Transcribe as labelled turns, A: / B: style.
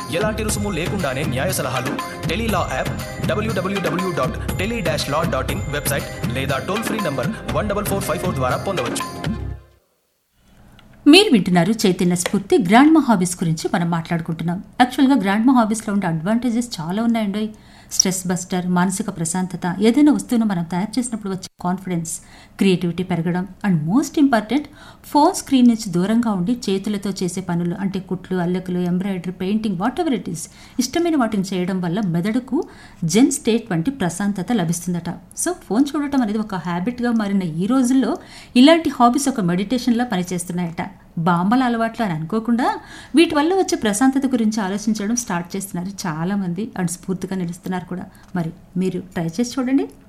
A: ఎలాంటి రుసుము లేకుండానే న్యాయ సలహాలు టెలీలా యాప్ డబ్ల్యూడబ్ల్యూడబ్ల్యూ dot tele dash law dot in website లేదా toll free number one double four five four ద్వారా పొందవచ్చు
B: మీరు వింటున్నారు చైతన్య స్ఫూర్తి గ్రాండ్ మా హాబీస్ గురించి మనం మాట్లాడుకుంటున్నాం యాక్చువల్గా గ్రాండ్ మా హాబీస్లో ఉండే అడ్వాంటేజెస్ చాలా ఉన్నాయండి స్ట్రెస్ బస్టర్ మానసిక ప్రశాంతత ఏదైనా వస్తువును మనం తయారు చేసినప్పుడు వచ్చే కాన్ఫిడెన్స్ క్రియేటివిటీ పెరగడం and most important phone screen నుంచి దూరంగా ఉండి చేతులతో చేసే పనులు అంటే కుట్లు అల్లకులు embroidery painting whatever it is ఇష్టమైన వాటిని చేయడం వల్ల మెదడుకు జెన్ స్టేట్ వంటి ప్రశాంతత లభిస్తుందట సో ఫోన్ చూడటం అనేది ఒక హ్యాబిట్గా మారిన ఈ రోజుల్లో ఇలాంటి హాబీస్ ఒక మెడిటేషన్లా పనిచేస్తున్నాయట బాంబల అలవాట్లు అని అనుకోకుండా వీటి వల్ల వచ్చే ప్రశాంతత గురించి ఆలోచించడం స్టార్ట్ చేస్తున్నారు చాలామంది అండ్ స్ఫూర్తిగా నిలుస్తున్నారు కూడా మరి మీరు ట్రై చేసి చూడండి